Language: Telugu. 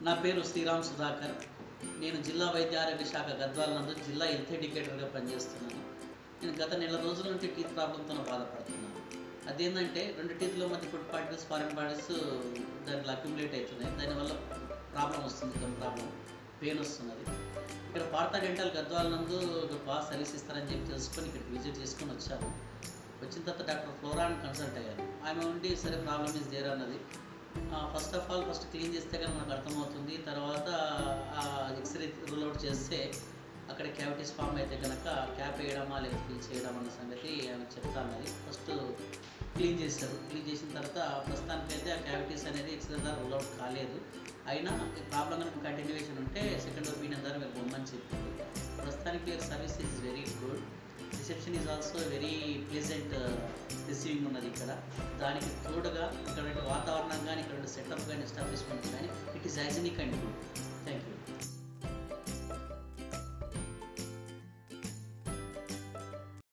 నా పేరు శ్రీరామ్ సుధాకర్ నేను జిల్లా వైద్య ఆరోగ్య శాఖ గద్వాల నందు జిల్లా హెల్త్ ఎడ్యుకేటర్గా పనిచేస్తున్నాను నేను గత నెల రోజుల నుంచి టీత్ ప్రాబ్లంతో బాధపడుతున్నాను అదేంటంటే రెండు టీత్లో మధ్య ఫుడ్ పార్టికల్స్ ఫారిన్ బాడీస్ దాంట్లో అక్యుములేట్ అవుతున్నాయి దానివల్ల ప్రాబ్లం వస్తుంది గమ్ ప్రాబ్లం పెయిన్ వస్తున్నది ఇక్కడ పార్తా డెంటల్ గద్వాల నందు ఒక బాగా సర్వీస్ ఇస్తారని చెప్పి తెలుసుకొని ఇక్కడికి విజిట్ చేసుకొని వచ్చాను వచ్చిన తర్వాత డాక్టర్ ఫ్లోరాన్ కన్సల్ట్ అయ్యాను ఆమె ఉండి సరే ప్రాబ్లమ్ ఇస్ దేర్ అన్నది first of all first clean చేస్తే కానీ మనకు అర్థమవుతుంది తర్వాత ఎక్స్రే రూల్ అవుట్ చేస్తే అక్కడ క్యావిటీస్ ఫామ్ అయితే కనుక క్యాప్ వేయడమా లేదా ఫిల్ చేయడం అన్న సంగతి ఆమె చెప్తా అన్నది ఫస్ట్ క్లీన్ చేశారు క్లీన్ చేసిన తర్వాత ప్రస్తుతానికైతే ఆ క్యావిటీస్ అనేది ఎక్స్రే ద్వారా రూల్ అవుట్ కాలేదు అయినా ఈ ప్రాబ్లం కనుక కంటిన్యూషన్ ఉంటే సెకండ్ ఒపీనియన్ ద్వారా మీరు బొమ్మని చెప్పింది ప్రస్తుతానికి service is very good reception is also very pleasant receiving ఉన్నది ఇక్కడ దానికి తోడుగా ఇక్కడ వాతావరణం కానీ ఇక్కడ సెటప్ కానీ ఎస్టాబ్లిష్మెంట్ కానీ it is hygienic and good